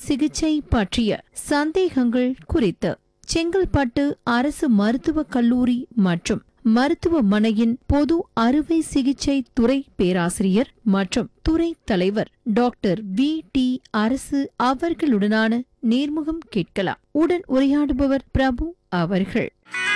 சிகிச்சை பற்றிய சந்தேகங்கள் குறித்து செங்கல்பட்டு அரசு மருத்துவக் கல்லூரி மற்றும் மருத்துவமனையின் பொது அறுவை சிகிச்சை துறை பேராசிரியர் மற்றும் துறை தலைவர் டாக்டர் வி டி அரசு அவர்களுடனான நேர்முகம் கேட்கலாம் உடன் உரையாடுபவர் பிரபு அவர்கள்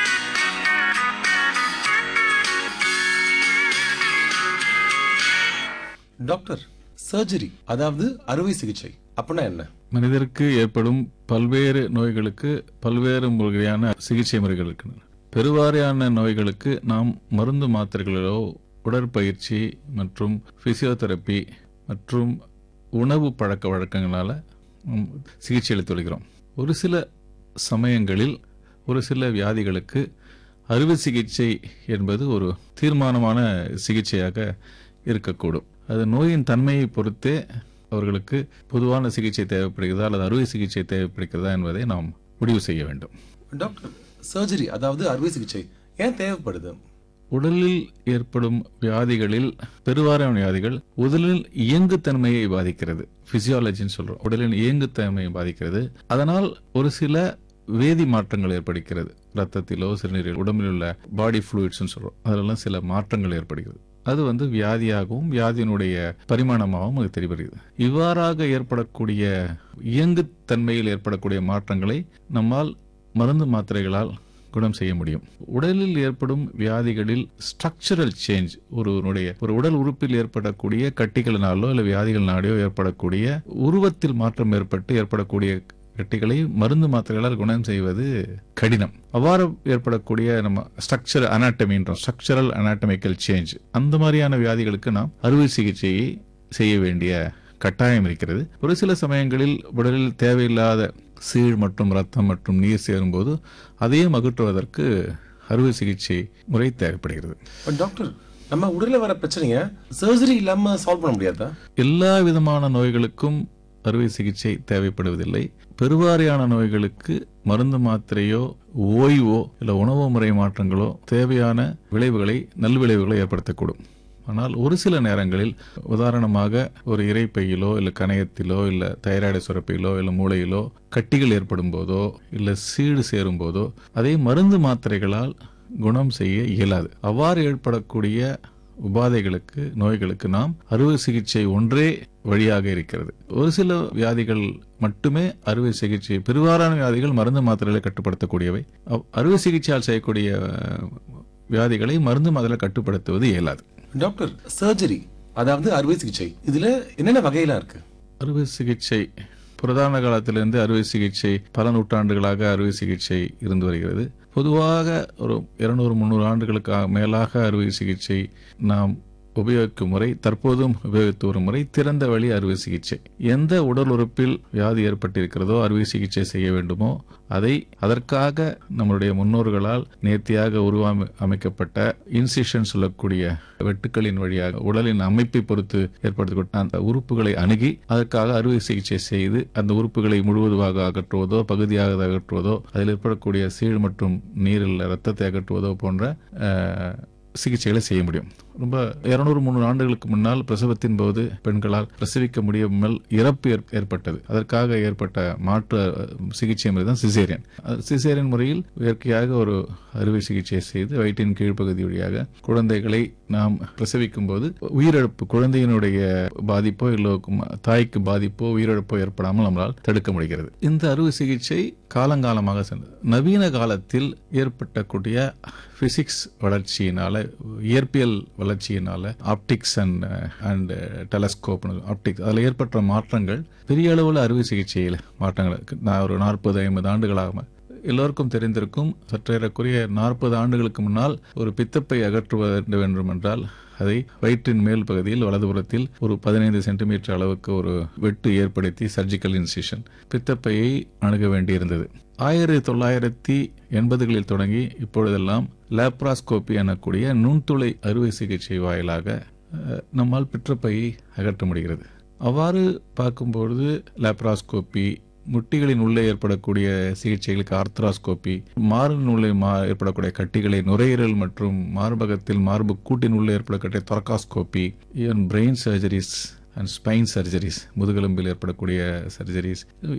டாக்டர் சர்ஜரி அதாவது அறுவை சிகிச்சை அப்படின்னா என்ன மனிதருக்கு ஏற்படும் பல்வேறு நோய்களுக்கு பல்வேறு வகையான சிகிச்சை முறைகள் இருக்கின்றன பெருவாரியான நோய்களுக்கு நாம் மருந்து மாத்திரைகளிலோ உடற்பயிற்சி மற்றும் பிசியோதெரப்பி மற்றும் உணவு பழக்க வழக்கங்களால நாம் சிகிச்சை அளித்து வருகிறோம் ஒரு சில சமயங்களில் ஒரு சில வியாதிகளுக்கு அறுவை சிகிச்சை என்பது ஒரு தீர்மானமான சிகிச்சையாக இருக்கக்கூடும் அது நோயின் தன்மையை பொறுத்தே அவர்களுக்கு பொதுவான சிகிச்சை தேவைப்படுகிறதா அல்லது அறுவை சிகிச்சை தேவைப்படுகிறதா என்பதை நாம் முடிவு செய்ய வேண்டும் டாக்டர் சர்ஜரி அதாவது அறுவை சிகிச்சை ஏன் தேவைப்படுது உடலில் ஏற்படும் வியாதிகளில் பெருவாரியான வியாதிகள் உடலில் இயங்குத்தன்மையை பாதிக்கிறது பிசியாலஜின்னு சொல்றோம் உடலின் இயங்குத்தன்மையை பாதிக்கிறது அதனால் ஒரு சில வேதி மாற்றங்கள் ஏற்படுகிறது ரத்தத்திலோ சிறுநீரில் உடம்பில் உள்ள பாடி ஃப்ளூயிட்ஸ்னு சொல்றோம் அதெல்லாம் சில மாற்றங்கள் ஏற்படுகிறது அது வந்து வியாதியாகவும் வியாதியினுடைய பரிமாணமாகவும் அது தெரிகிறது இவ்வாறாக ஏற்படக்கூடிய இயங்குத்தன்மையில் ஏற்படக்கூடிய மாற்றங்களை நம்மால் மருந்து மாத்திரைகளால் குணம் செய்ய முடியும் உடலில் ஏற்படும் வியாதிகளில் ஸ்ட்ரக்சரல் சேஞ்ச் ஒருவனுடைய ஒரு உடல் உறுப்பில் ஏற்படக்கூடிய கட்டிகளினாலோ இல்லை வியாதிகளினாலோ ஏற்படக்கூடிய உருவத்தில் மாற்றம் ஏற்பட்டு ஏற்படக்கூடிய கட்டிகளை மருந்து மாத்திரைகளால் குணம் செய்வது கடினம் அவ்வாறு ஏற்படக்கூடிய நம்ம ஸ்ட்ரக்சர் அனாட்டமின்றோம் ஸ்ட்ரக்சரல் அனாட்டமிக்கல் சேஞ்ச் அந்த மாதிரியான வியாதிகளுக்கு நாம் அறுவை சிகிச்சையை செய்ய வேண்டிய கட்டாயம் இருக்கிறது ஒரு சில சமயங்களில் உடலில் தேவையில்லாத சீழ் மற்றும் ரத்தம் மற்றும் நீர் சேரும்போது அதையும் அகற்றுவதற்கு அறுவை சிகிச்சை முறை தேவைப்படுகிறது பட் டாக்டர் நம்ம உடல்ல வர பிரச்சனைய சர்ஜரி இல்லாம சால்வ் பண்ண முடியாதா எல்லா விதமான நோய்களுக்கும் அறுவை சிகிச்சை தேவைப்படுவதில்லை பெருவாரியான நோய்களுக்கு மருந்து மாத்திரையோ ஓய்வோ இல்லை உணவு முறை மாற்றங்களோ தேவையான விளைவுகளை நல்விளைவுகளை ஏற்படுத்தக்கூடும் ஆனால் ஒரு சில நேரங்களில் உதாரணமாக ஒரு இறைப்பையிலோ இல்லை கணையத்திலோ இல்லை தைராய்டு சுரப்பிலோ இல்லை மூளையிலோ கட்டிகள் ஏற்படும் போதோ இல்லை சீடு சேரும் போதோ அதை மருந்து மாத்திரைகளால் குணம் செய்ய இயலாது அவ்வாறு ஏற்படக்கூடிய உபாதைகளுக்கு நோய்களுக்கு நாம் அறுவை சிகிச்சை ஒன்றே வழியாக இருக்கிறது ஒரு சில வியாதிகள் மட்டுமே அறுவை சிகிச்சை பெருவாரான வியாதிகள் மருந்து மாத்திரைகளை கட்டுப்படுத்தக்கூடியவை அவ்- அறுவை சிகிச்சையால் செய்யக்கூடிய அஹ், வியாதிகளை மருந்து மாத்திரை கட்டுப்படுத்துவது இயலாது டாக்டர் சர்ஜரி அதாவது அறுவை சிகிச்சை இதுல என்னென்ன வகையெல்லாம் இருக்கு அறுவை சிகிச்சை புரதான காலத்திலிருந்து அறுவை சிகிச்சை பல நூற்றாண்டுகளாக அறுவை சிகிச்சை இருந்து வருகிறது பொதுவாக ஒரு இருநூறு முந்நூறு ஆண்டுகளுக்கு மேலாக அறுவை சிகிச்சை நாம் உபயோகிக்கும் முறை தற்போதும் உபயோகித்து வரும் முறை திறந்த வழி அறுவை சிகிச்சை எந்த உடல் உறுப்பில் வியாதி ஏற்பட்டிருக்கிறதோ அறுவை சிகிச்சை செய்ய வேண்டுமோ அதை அதற்காக நம்முடைய முன்னோர்களால் நேர்த்தியாக உருவாம அமைக்கப்பட்ட இன்சிஷன் சொல்லக்கூடிய வெட்டுக்களின் வழியாக உடலின் அமைப்பை பொறுத்து ஏற்படுத்தப்பட்ட அந்த உறுப்புகளை அணுகி அதற்காக அறுவை சிகிச்சை செய்து அந்த உறுப்புகளை முழுவதுமாக அகற்றுவதோ பகுதியாக அகற்றுவதோ அதில் ஏற்படக்கூடிய சீழ் மற்றும் நீரில் ரத்தத்தை அகற்றுவதோ போன்ற அஹ், சிகிச்சைகளை செய்ய முடியும் ரொம்ப இருநூறு முந்நூறு ஆண்டுகளுக்கு முன்னால் பிரசவத்தின் போது பெண்களால் பிரசவிக்க முடியாமல் இறப்பு ஏற்- ஏற்பட்டது அதற்காக ஏற்பட்ட மாற்று அஹ், சிகிச்சை முறை தான் சிசேரியன் சிசேரியன் முறையில் இயற்கையாக ஒரு அறுவை சிகிச்சை செய்து வயிற்றின் கீழ்ப்பகுதி வழியாக குழந்தைகளை நாம் பிரசவிக்கும் போது உயிரிழப்பு குழந்தையினுடைய பாதிப்போ இல்லை தாய்க்கு பாதிப்போ உயிரிழப்போ ஏற்படாமல் நம்மளால் தடுக்க முடிகிறது இந்த அறுவை சிகிச்சை காலங்காலமாக சென்றது நவீன காலத்தில் ஏற்பட்டக்கூடிய பிசிக்ஸ் வளர்ச்சியினால இயற்பியல் வளர்ச்சியினால optics and and telescope optics அதில் ஏற்பட்ட மாற்றங்கள் பெரிய அளவில் அறுவை சிகிச்சையில் மாற்றங்கள் இருக்கு. நான் ஒரு நாற்பது ஐம்பது ஆண்டுகளாக எல்லோருக்கும் தெரிந்திருக்கும் சற்றேறக்குரிய நாற்பது ஆண்டுகளுக்கு முன்னால் ஒரு பித்தப்பை அகற்றுவது வேண்டும் என்றால் அதை வயிற்றின் மேல் பகுதியில் வலதுபுறத்தில் ஒரு பதினைந்து சென்டிமீட்டர் அளவுக்கு ஒரு வெட்டு ஏற்படுத்தி சர்ஜிக்கல் இன்சிஷன் பித்தப்பையை அணுக வேண்டியிருந்தது ஆயிரத்தி தொள்ளாயிரத்தி எண்பதுகளில் தொடங்கி இப்பொழுதெல்லாம் லேப்ராஸ்கோபி எனக்கூடிய நுண்துளை அறுவை சிகிச்சை வாயிலாக அஹ், நம்மால் பிற்றப்பையை அகற்ற முடிகிறது அவ்வாறு பார்க்கும்பொழுது லேப்ராஸ்கோபி முட்டிகளின் உள்ளே ஏற்படக்கூடிய சிகிச்சைகளுக்கு ஆர்த்ராஸ்கோபி மார்பின் உள்ளே மா ஏற்படக்கூடிய கட்டிகளை நுரையீரல் மற்றும் மார்பகத்தில் மார்பு கூட்டின் உள்ளே ஏற்படக்கூடிய thoracoscopy even brain surgeries and spine surgeries முதுகெலும்பில் ஏற்படக்கூடிய சர்ஜரிஸ்